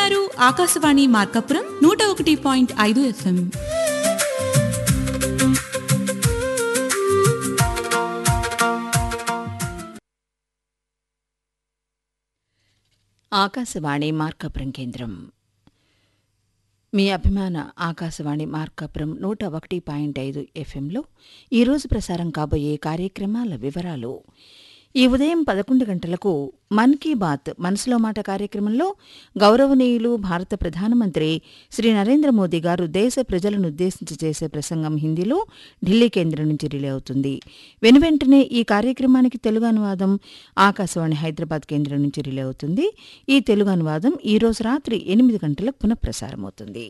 వింటున్నారు ఆకాశవాణి మార్కాపురం నూట ఒకటి పాయింట్ ఐదు ఎఫ్ఎం ఆకాశవాణి మార్కాపురం కేంద్రం మీ అభిమాన ఆకాశవాణి మార్కాపురం నూట ఒకటి పాయింట్ ఐదు ఎఫ్ఎంలో ఈరోజు ప్రసారం కాబోయే కార్యక్రమాల వివరాలు ఈ ఉదయం పదకొండు గంటలకు మన్ కీ బాత్ మనసులో మాట కార్యక్రమంలో గౌరవనీయులు భారత ప్రధానమంత్రి శ్రీ నరేంద్ర మోదీ గారు దేశ ప్రజలను ఉద్దేశించి చేసే ప్రసంగం హిందీలో ఢిల్లీ కేంద్రం నుంచి రిలే అవుతుంది వెనువెంటనే ఈ కార్యక్రమానికి తెలుగు అనువాదం ఆకాశవాణి హైదరాబాద్ కేంద్రం నుంచి రిలే అవుతుంది ఈ తెలుగు అనువాదం ఈ రోజు రాత్రి ఎనిమిది గంటలకు పునఃప్రసారమవుతుంది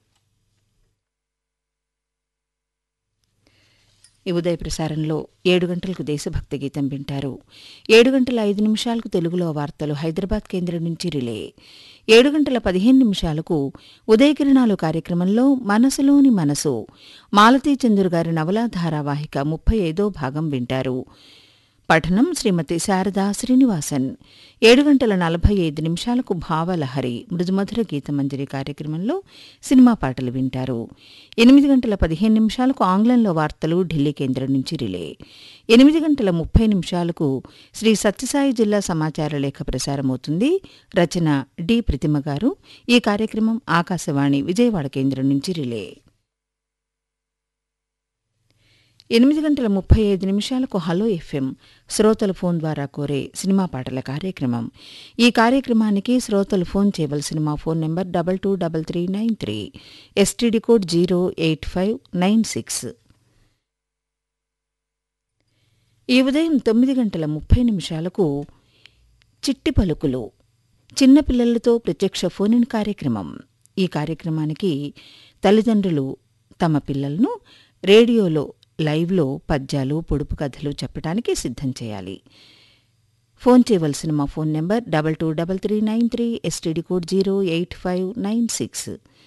ఈ ఉదయ ప్రసారంలో ఏడు గంటలకు దేశభక్తి గీతం వింటారు ఏడు గంటల ఐదు నిమిషాలకు తెలుగులో వార్తలు హైదరాబాద్ కేంద్రం నుంచి రిలే ఏడు గంటల పదిహేను నిమిషాలకు ఉదయకిరణాలు కార్యక్రమంలో మనసులోని మనసు మాలతీ చంద్రు గారి నవలా ధారావాహిక ముప్పై ఐదో భాగం వింటారు పఠనం శ్రీమతి శారదా శ్రీనివాసన్ ఏడు గంటల నలభై ఐదు నిమిషాలకు భావలహరి మృదుమధుర గీతమంజరి కార్యక్రమంలో సినిమా పాటలు వింటారు ఎనిమిది గంటల పదిహేను నిమిషాలకు ఆంగ్లంలో వార్తలు ఢిల్లీ కేంద్రం నుంచి రిలే ఎనిమిది గంటల ముప్పై నిమిషాలకు శ్రీ సత్యసాయి జిల్లా సమాచార లేఖ ప్రసారమవుతుంది రచన డి ప్రతిమ గారు ఈ కార్యక్రమం ఆకాశవాణి విజయవాడ కేంద్రం నుంచి రిలే ఎనిమిది గంటల ముప్పై ఐదు నిమిషాలకు హలో ఎఫ్ఎం శ్రోతల ఫోన్ ద్వారా కోరే సినిమా పాటల కార్యక్రమం ఈ కార్యక్రమానికి శ్రోతలు ఫోన్ చేయవలసిన మా phone number double two double three nine three STD code zero eight five nine six ఈ ఉదయం తొమ్మిది గంటల ముప్పై నిమిషాలకు చిట్టి పలుకులు చిన్నపిల్లలతో ప్రత్యక్ష ఫోన్ కార్యక్రమం ఈ కార్యక్రమానికి తల్లిదండ్రులు తమ పిల్లలను రేడియోలో లైవ్లో పద్యాలు పొడుపు కథలు చెప్పడానికి సిద్ధం చేయాలి ఫోన్ చేయవలసిన మా phone number double two double three nine three STD code zero eight five nine six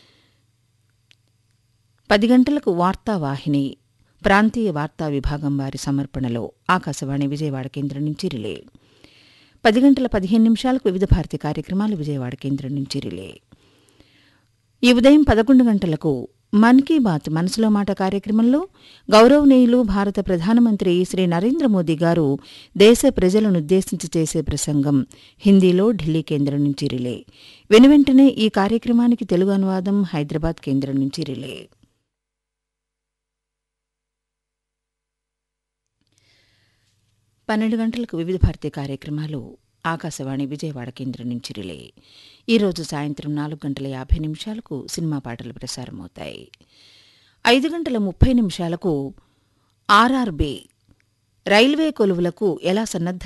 పది గంటలకు వార్తావాహిని ప్రాంతీయ వార్తా విభాగం వారి సమర్పణలో ఆకాశవాణి విజయవాడ కేంద్రం నుంచి రిలే పది గంటల పదిహేను నిమిషాలకు వివిధ భారతి కార్యక్రమాలు విజయవాడ కేంద్రం నుంచి రిలే ఈ ఉదయం పదకొండు గంటలకు మన్ కీ బాత్ మనసులో మాట కార్యక్రమంలో గౌరవనీయులు భారత ప్రధానమంత్రి శ్రీ నరేంద్ర మోదీ గారు దేశ ప్రజలను ఉద్దేశించి చేసే ప్రసంగం హిందీలో ఢిల్లీ కేంద్రం నుంచి రిలే వెనువెంటనే ఈ కార్యక్రమానికి తెలుగు అనువాదం హైదరాబాద్ కేంద్రం నుంచి రిలే పన్నెండు గంటలకు వివిధ భారతీయ కార్యక్రమాలు ఆకాశవాణి విజయవాడ కేంద్రం నుంచి రిలే ఈరోజు సాయంత్రం నాలుగు గంటల యాభై నిమిషాలకు సినిమా పాటలు ప్రసారమవుతాయి ఐదు గంటల ముప్పై నిమిషాలకు ఆర్ఆర్బి రైల్వే కొలువులకు ఎలా సన్నద్ధం